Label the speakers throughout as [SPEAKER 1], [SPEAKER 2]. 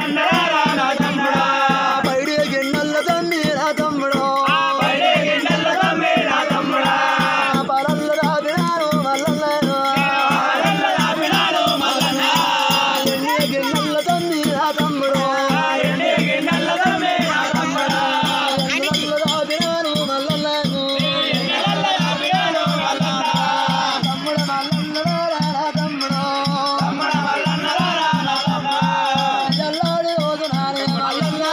[SPEAKER 1] పైడి గిన్నెల తమ్మి నా తమ్ముడు పరల్ల రాబినాను మల్లన్నాను ఎన్ని గిన్నెల తమ్మి నా తమ్ముడు ఎన్నెల్ల రాబినాను మల్లన్నాను తమ్ముడు మల్లన్నరా నా తమ్ముడు జల్లాడి రోజు నానే మల్లన్నా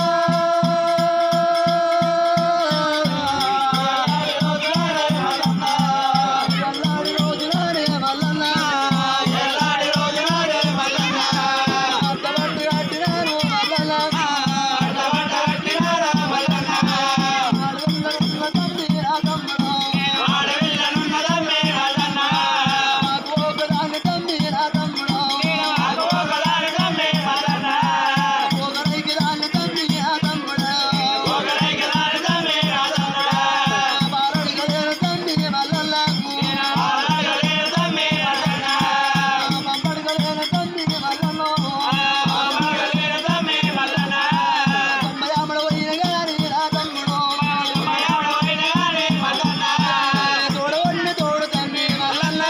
[SPEAKER 1] జల్లాడి రోజు నానే మల్లన్నా అద్దబట్టి కట్టినాను మల్లన్నా ఆడపిల్లలున్న తమ్మి నా తమ్ముడు నాకు ఒకదాని తమ్మి నా తమ్ముడు ఒకరికి దాని తమ్మి నా తమ్ముడు బాలడికి లేని తమ్మి మల్లన్నాకు పంపడికి లేని తమ్మి మల్లన్నో తొంభయామడ పోయిన గాని నా తమ్ముడు తోడవన్ని తోడు తమ్మి మల్లన్నా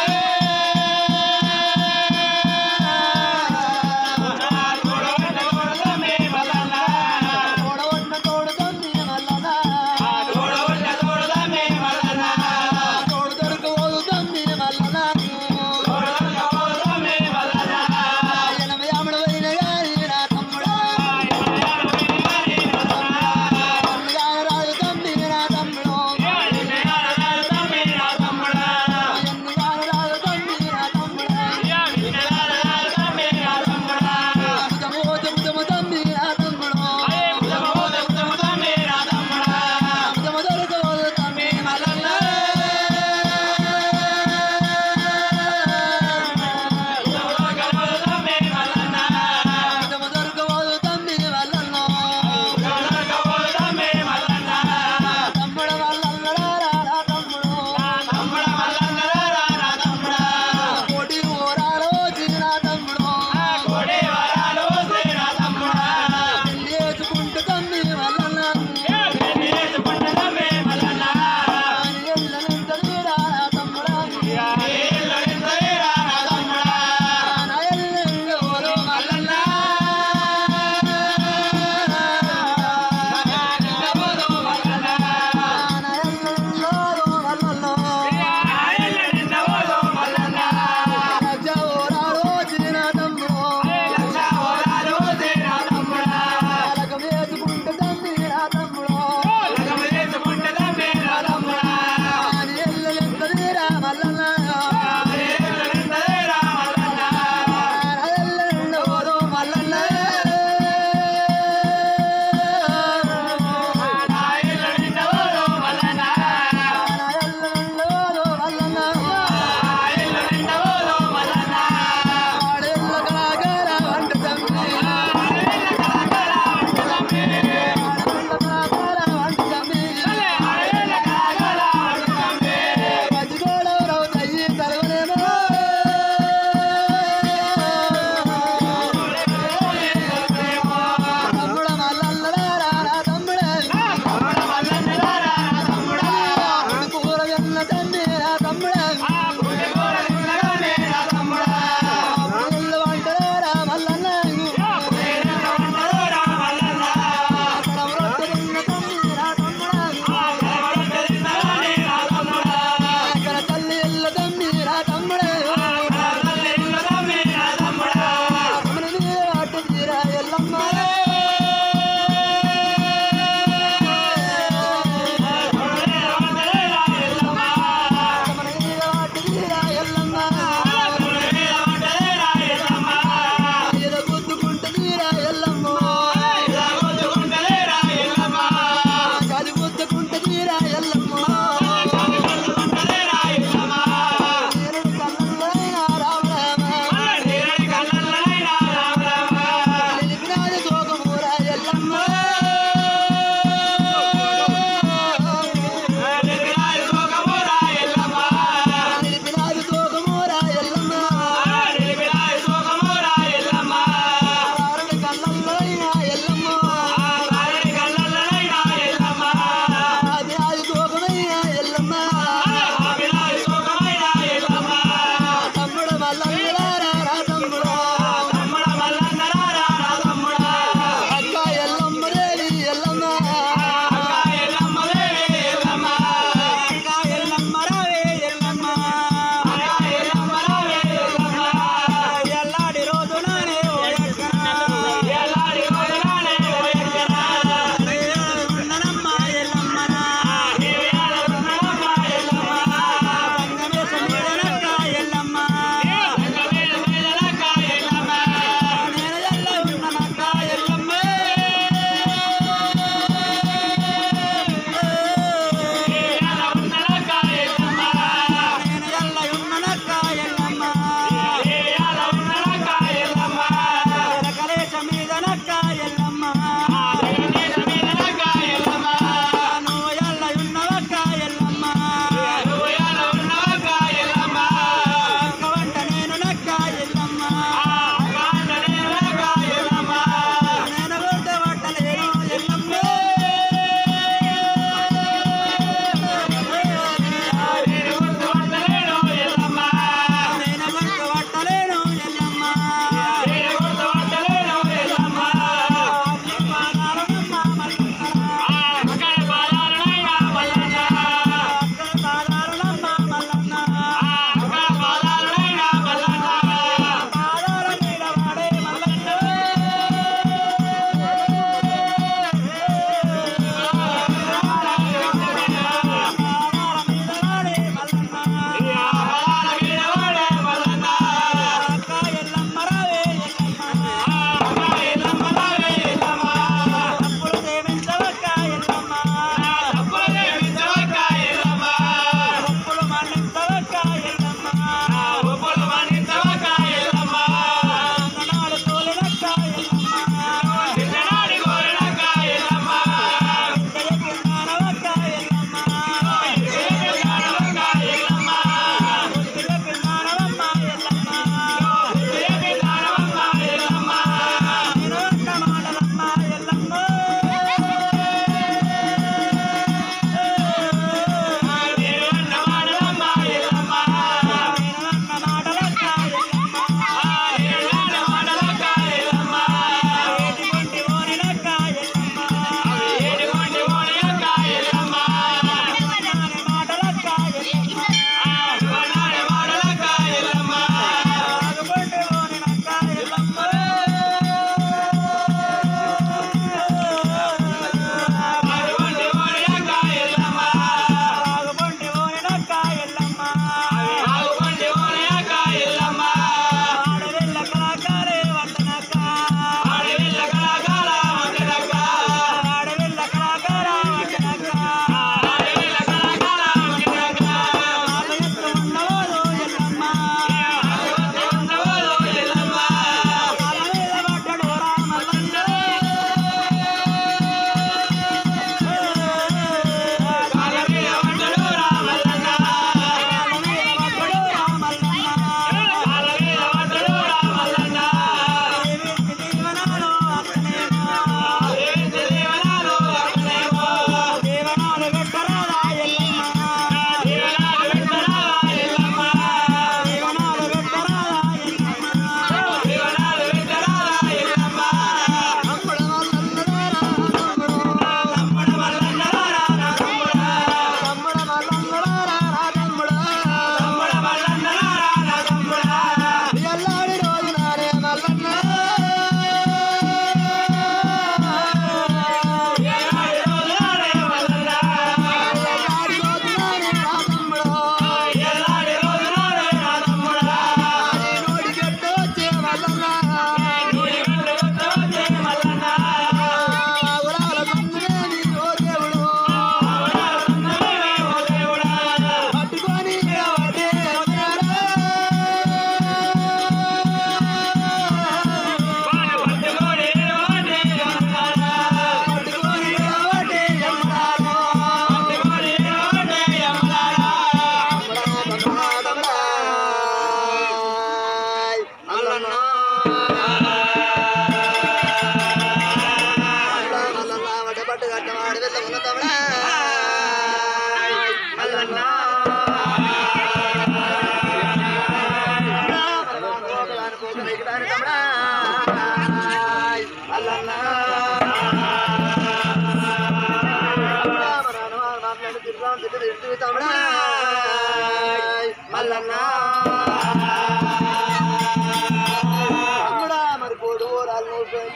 [SPEAKER 1] తోడవన్న తోడు తమ్మి మల్లన్నా తోడు దొరకవోదు తమ్మి మల్లన్నాకు ఎనభై ఆమడ పోయిన గాని నా తమ్ముడా అన్నగారు రాజు తమ్మి నా తమ్ముడు ఎన్నిగారు రాజు తమ్మి నా తమ్ముడా ముదమో చెబుతము తమ్మి నా తమ్ముడు ముదమ దొరకవోదు తమ్మి మల్లన్నా ముదమ దొరకవోదు తమ్మి మల్లన్నో తమ్ముడ మల్లన్నరా నా తమ్ముడు కోటి ఓరాలో చిన్న తమ్ముడు పెళ్లి చేసుకుంటూ తమ్మి మల్లన్న ఎల్లనుంటలేరా నా తమ్ముడా నా ఎల్లెంగోలో మల్లన్న నా ఎల్లెంగోలో మల్లన్న రాజా ఓరాలో చిన్న తమ్ముడు అలకం వేసుకుంటూ తమ్మి నా తమ్ముడు అని ఎల్లెంటలేరా మల్లన్న నా ఎల్లెంగోలో మల్లన్న తల్లి ఎల్ల తమ్మి రా తమ్ముడే అటు తీరా ఎల్లమ్మ అటు తీరా ఎల్లమ్మ ఏదో గుద్దుకుంటూ తీరా ఎల్లమ్మ కది గుద్దుకుంటూ తీరా ఎల్లమ్మ నేను కళ్ళైనా రామ రామ నిలిపినాది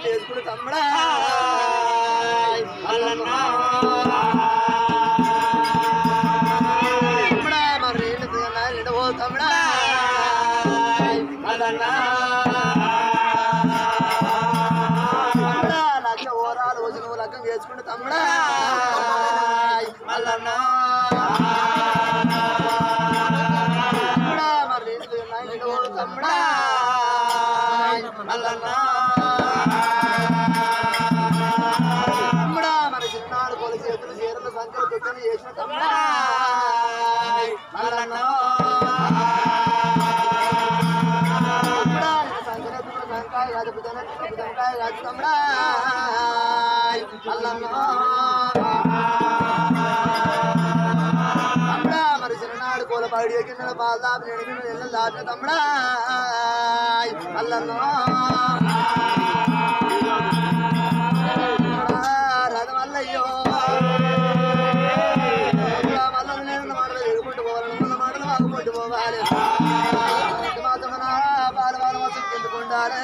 [SPEAKER 1] చేసుకుని తమ్ముడా మల్లన్న తమ్ముడా మరి నీళ్ళు నీళ్ళు ఓ తమ్ముడా మల్లన్న తమ్ముడా లక్ష ఓరాలు వచ్చి నువ్వు లగ్గం చేసుకుంటే తమ్ముడా మల్లన్న తమ్ముడా మరి నీళ్ళు నీళ్ళు ఓ తమ్ముడా మల్లన్న తమ్ముడా మరి చిన్నాడు కొల చేతులు చీరలు సంఖ్యలు దుఃఖం చేసిన తమ్ముడా మల్లన్న తమ్ముడా సంఖ్యలు సంకాయ కాదు పుదన సంకాయ కాదు తమ్ముడా మల్లన్న తమ్ముడా మరి చిన్ననాడు కోల పడి ఎక్కిన పాలు దాపి ఎడిగిన నెల దాపిన తమ్ముడా మల్లన్న రథమల్లయ్యో మల్లన్న నేను మాటలు ఎడుకుంటూ పోవాలి మల్ల మాటలు వాగుకుంటూ పోవాలి మాత్రం పాల పాల వసం కిందుకుండాలి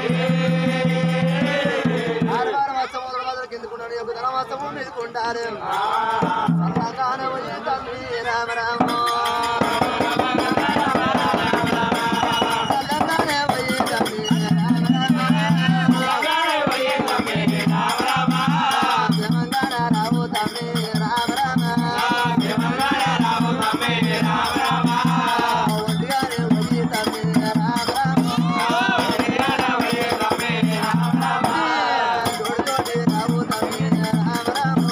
[SPEAKER 1] ఆరు వారం వస్తం మొదలు మొదలు కిందుకుంటాడు యొక్క ధన వస్తము మీదుకుంటారు సల్లగాన పోయి తల్లి రామ రామ సల్లగానే పోయి తల్లి రామ రామ తెలంగాణ రావు తల్లి రామ రామ ఒంటిగానే పోయి తల్లి రామ రామ జోడి జోడి రావు తల్లి రామ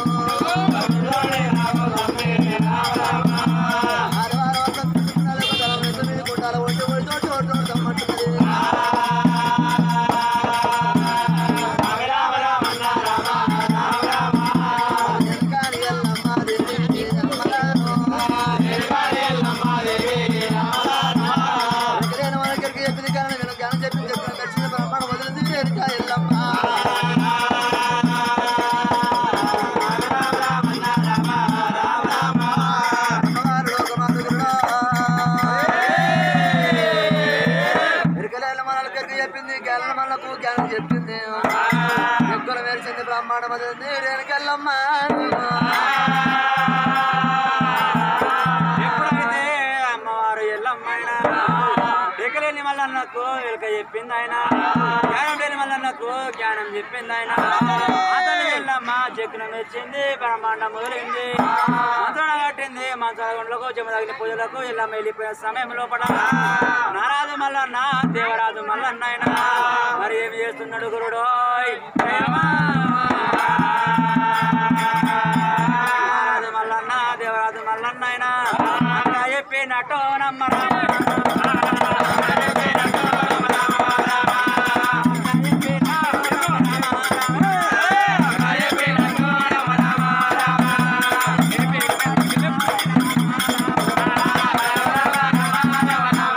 [SPEAKER 1] రామ ఆదివారం వస్తం కిందుకున్నాడు తల మీద మీద కొట్టాలి ఒంటి ఒంటి ఒంటి ఒంటి ఒంటి తమ్మంటున్నది ఎనకాని ఎల్లమ్మ దేవి ఎల్లమ్మలాను. ఎక్కడైనా మనకి చెప్పింది కానీ నేను జ్ఞానం చెప్పింది చెప్పిన దర్శన బ్రహ్మాండ వదిలింది వెనుక ఎల్లమ్మ అమ్మవారు లోకమాతృడా. ఎరుకలేళ్ళ మనలకి చెప్పింది గెలన మనకు జ్ఞానం చెప్పింది ఎక్కువ మెరిసింది బ్రహ్మాండ వదిలింది వెనుకెళ్ళమ్మ
[SPEAKER 2] ఎప్పుడైతే అమ్మవారు ఎల్లమ్మైన ఎక్కలేని మల్లన్నకు ఎలుక చెప్పింది ఆయన జ్ఞానం లేని మల్లన్నకు జ్ఞానం చెప్పింది ఆయన అతను ఎల్లమ్మ చెక్కున వచ్చింది బ్రహ్మాండం మొదలైంది మంత్రాల కట్టింది మంత్రాల గుండ్లకు చెమ తగిన పూజలకు ఎల్లమ్మ వెళ్ళిపోయిన సమయం లోపల నారాజు మల్లన్న దేవరాజు మల్లన్న ఆయన మరి ఏమి చేస్తున్నాడు గురుడోయ్ నారాజు మల్లన్న దేవరాజు మల్లన్న ఆయన అట్లా చెప్పినట్టు నమ్మరా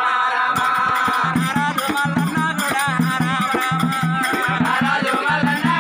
[SPEAKER 2] నారాజు మల్లన్న కూడా రామ రామ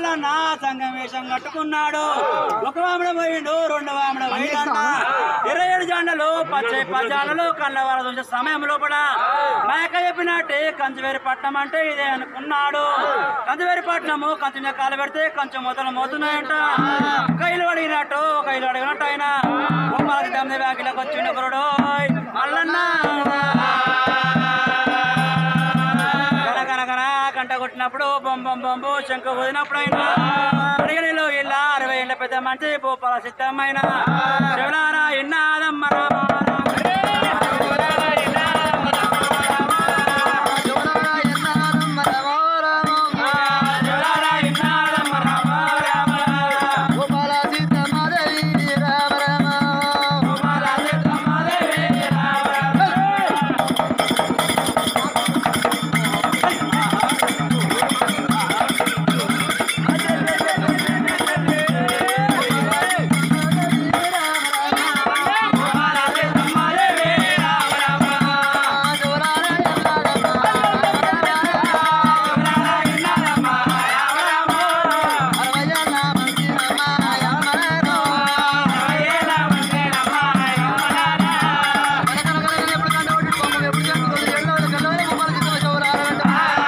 [SPEAKER 2] మల్లన్న సంఘం వేషం కట్టుకున్నాడు ఒక వామడ పోయిండు రెండు వామడ పోయిండన్న ఇరవై ఏడు జెండలు పచ్చై పజాలలో కళ్ళవాళ్ళ చూసే సమయం లోపల మేక చెప్పినట్టే కంచవేరి పట్నం అంటే ఇదే అనుకున్నాడు కంచవేరి పట్నము కంచం మీద కాలు పెడితే కొంచెం మొదలు మోతున్నాయంట ఒక ఇల్లు అడిగినట్టు ఒక ఇల్లు అడిగినట్టు ఆయన గోపాలకి దమ్మి బ్యాగిలోకి వచ్చిండు ఒకరుడు మల్లన్న కనకనకన కంట కొట్టినప్పుడు బొంబం బొంబు శంఖ వదినప్పుడు ఆయన అడిగినలో ఇలా అరవై ఏళ్ళ పెద్ద మంచి భూపాల సిద్ధమైన శివనారా ఇన్నాదమ్మ రామ
[SPEAKER 1] శివనారా ఎన్నారమ్మ రమో రామో. గోపాల సీతమ్మదేవి రామ రామ. శివనారా ఎన్నారమ్మ రామ రామ. అరవయ్యన్న మంచి రామ రామ రామ. కనకనకన ఎప్పుడు కంట కొట్టి బొమ్మలు ఎప్పుడు చెప్పుకోదు ఎల్లో గల్లో గోపాల సీతమ్మ శివనారా అంటే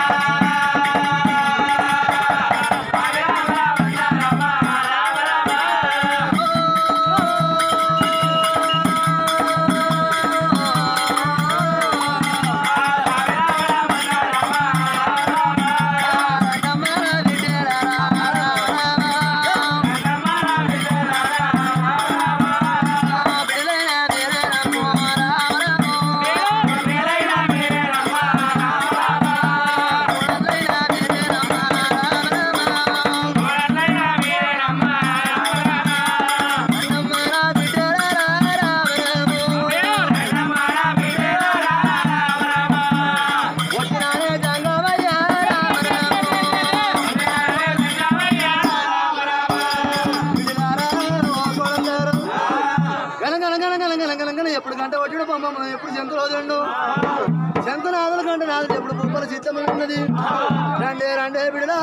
[SPEAKER 1] ఎప్పుడు గంట కొట్టిడు బొమ్మ ఎప్పుడు శంకులు వదండు శంకులు ఆదల గంట నాది ఎప్పుడు బొమ్మల చిత్తమని ఉన్నది రండే రండే బిడలా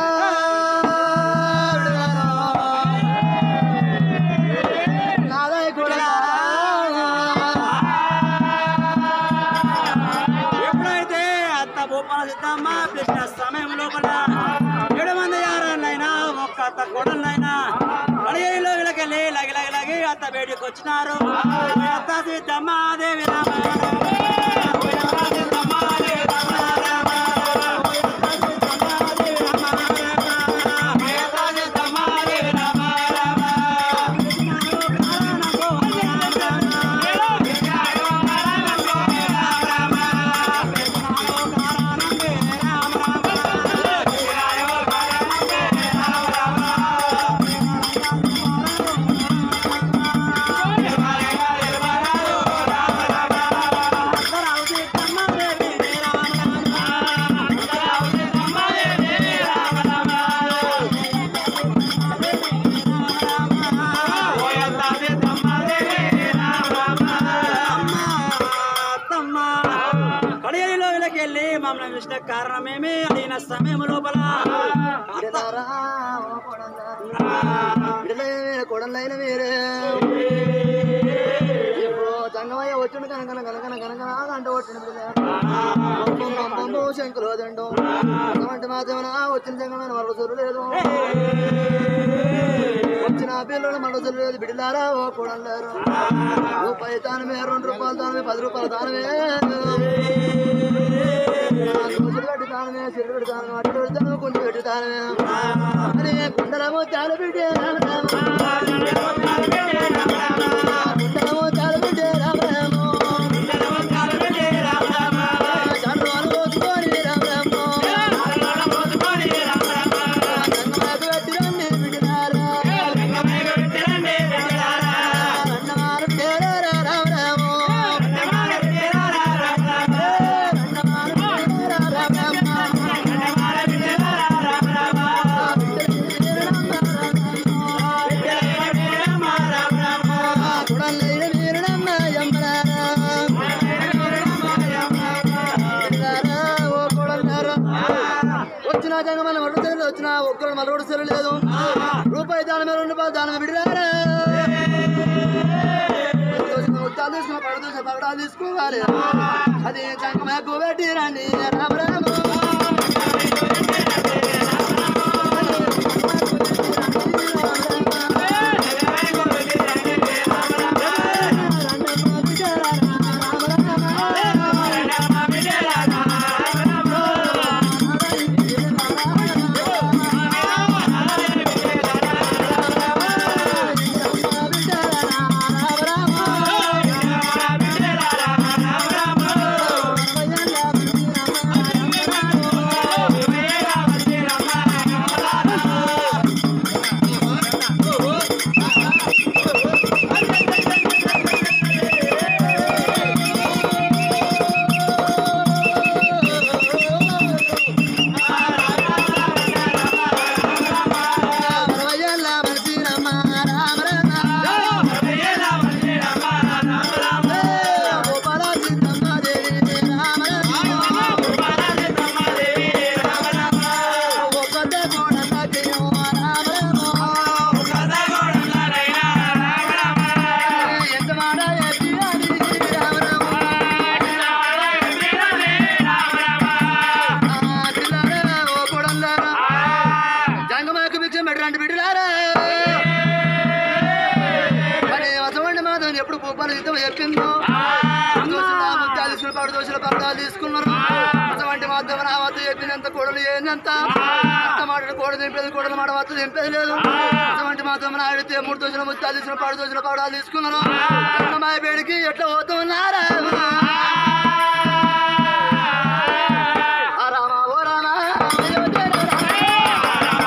[SPEAKER 1] నాదాయ కూడా
[SPEAKER 2] ఎప్పుడైతే అత్త భూపాల సిద్ధమ్మ కృష్ణ సమయం లోపల ఏడు మంది యారాలైనా ఒక్క అత్త కొడలైనా అడిగిలో ఇళ్ళకెళ్ళి లగి లగి లగి అత్త బయటికి వచ్చినారు మీ అత్త సిద్ధమ్మ దేవి రామ మీ అత్త సిద్ధమ్మ దేవి రామ రామ. మీ అత్త సిద్ధమ్మ దేవి రామ రామ. కడియలో వెళ్ళి మమ్మల్ని చూసిన కారణమేమి అడిగిన సమయం లోపల
[SPEAKER 1] బిడలారా, ఓ కొడలారా. బిడలే మీరే, కొడలైన మీరే ఇప్పుడు సంగమయ్య వచ్చిండు కనకన కనకన కనకన గంట కొట్టిన పంపు శంకులు వదండు అటువంటి మాత్రమే వచ్చిన సంగమైన మరొకరు లేదు వచ్చిన పిల్లలు మనసులు లేదు బిడ్డలారా ఓ కొడలారు రూపాయి తానమే రెండు రూపాయలు తానమే పది రూపాయలు తానమే రోజులు కట్టి తానమే చెల్లు పెట్టి తానమే అటు పెడతాను కుండు పెట్టి తానమే అరే కుండలమో చాలు బిడ్డే రామ రామ కుండలమో చాలు బిడ్డే రామ రామ చాలు వారు పోసుకొని రామ రామ సంగమాకు పెట్టి రండి బిడ్డలారా అన్నమారు తేరారా రామ రామ అన్నమారు తేరారా రామ రామ రూపాయి దానమే రెండు రూపాయలు దానమే బిడ్డలారా ముత్తాలు తీసుకున్న పగడ చూసిన పగడాలు తీసుకోవాలి అది చంకమాకు పెట్టి రండి రామ రామ జంగమాకు భిక్షం పెట్టండి బిడ్డలారా మరి వసవండి మాధవన్ ఎప్పుడు భూపాలు యుద్ధం చెప్పిందో ముత్యాలు తీసుకుని పడు దోశల పరదాలు తీసుకున్నారు వసవంటి మాధవన్ ఆ వద్ద చెప్పినంత కోడలు ఏందంత అంత మాట కోడ దింపేది కోడలు మాట వద్ద దింపేది లేదు వసవంటి మాధవన్ ఆడితే మూడు దోశల ముత్యాలు తీసుకుని పడు దోశల పరదాలు తీసుకున్నారు జంగమాయ వేడికి ఎట్లా పోతున్నారా ఆ రామ ఓ రామ అయోధ్య రామ.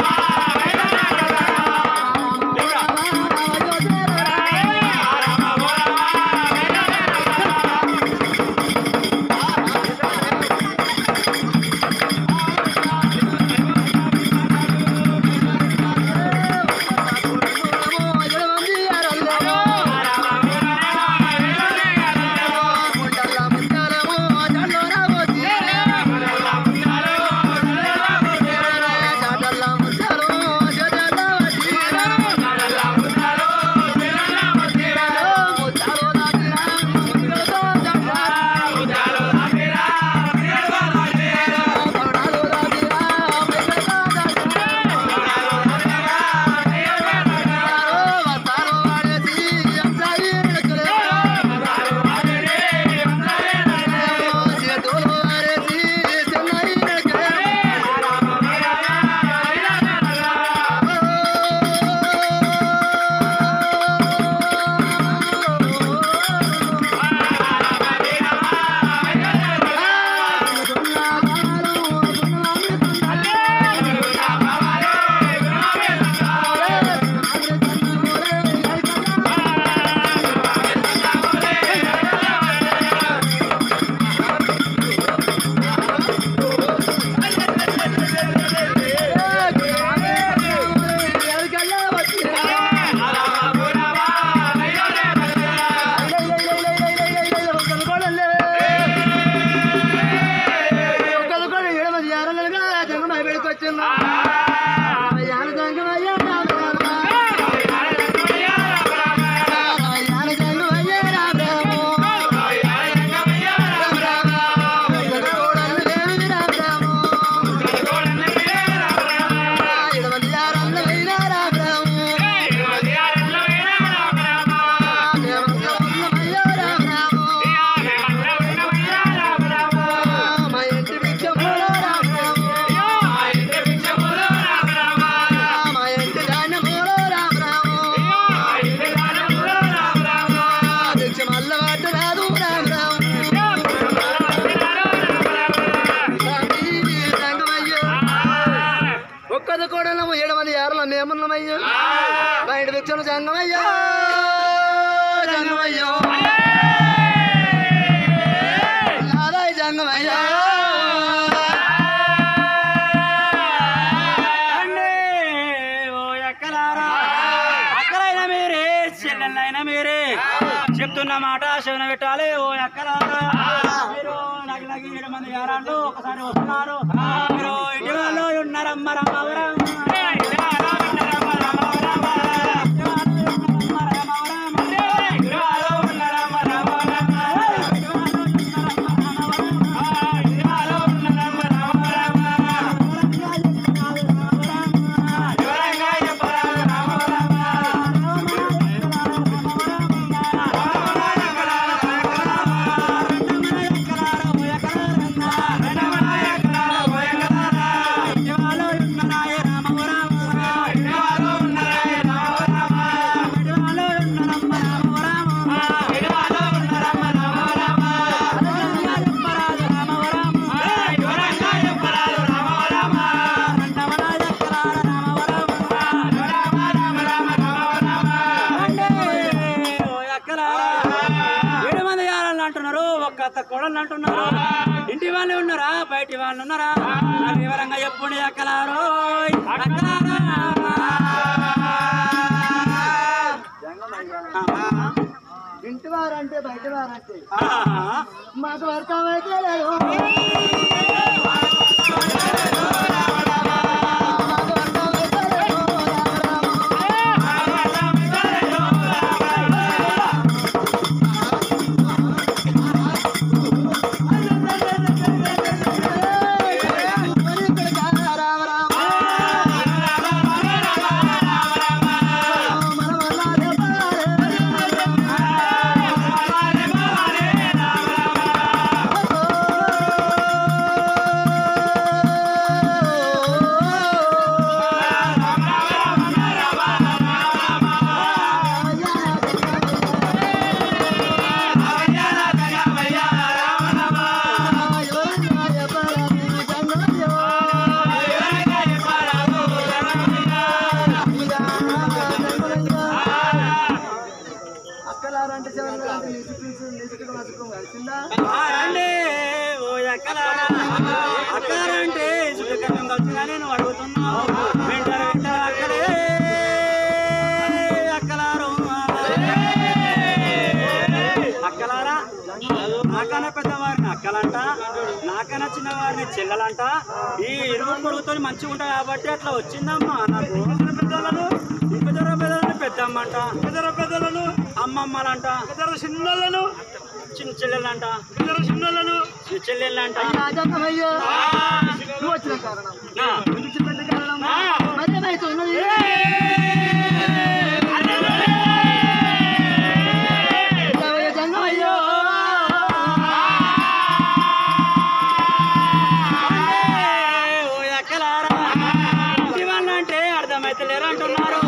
[SPEAKER 1] ఒక్కది కూడా ఏడవది ఏరల మేమున్నమయ్యా బయట వ్యక్తులు జంగమయ్యా జంగమయ్యో నాదాయి జంగమయ్యా
[SPEAKER 2] అండి, ఓ ఎక్కలారా అక్కలైనా మీరే చెల్లెళ్ళైనా మీరే చెప్తున్న మాట శవన పెట్టాలి ఓ ఎక్కలారా మీరు నగి నగి ఏడు మంది యారాళ్ళు ఒకసారి వస్తున్నారు మీరు ఇంటి వాళ్ళు ఉన్నారమ్మ రమ్మ కోడళ్ళు అంటున్నారు ఇంటి వాళ్ళు ఉన్నారా బయటి వాళ్ళు ఉన్నారా నాకు వివరంగా ఎప్పుడు ఎక్కలారో
[SPEAKER 1] ఇంటి వారంటే బయట వారంటే మాకు అర్థమైతే లేదు మాకు అర్థమైతే లేదు రామ రామ అక్కలారంటే చెవలారంటే నిసుకు నిసుకు మసుకు కలిసిందా
[SPEAKER 2] రండి ఓ ఎక్కలారా అక్కలారంటే ఇసుకం కలిసినా నేను అడుగుతున్నావు వింటారు వింటారు అక్కడే అక్కలారు అక్కలారా నాకన్నా పెద్దవారిని అక్కలంట నాకన్నా చిన్నవారిని చెల్లెలంట ఈ ఇరుగు పొరుగుతో మంచిగా ఉంటాయి కాబట్టి అట్లా వచ్చిందమ్మా నాకు పెద్దలను పెద్దర పెద్దలను పెద్దమ్మ అంట పెద్దర పెద్దలను అమ్మమ్మలంట పెద్దర చిన్నలను చిన్న చెల్లెలంట పెద్దర చిన్నలను చెల్లెళ్ళంట
[SPEAKER 1] రాజన్నమయ్యో నువ్వు వచ్చిన కారణం నువ్వు చెప్పిన కారణం మరి ఏమైతే ఉన్నది జగయ్య జంగమయ్యో
[SPEAKER 2] ఓ ఎక్కలారా అంటే అర్థమైతే లేరు అంటున్నారు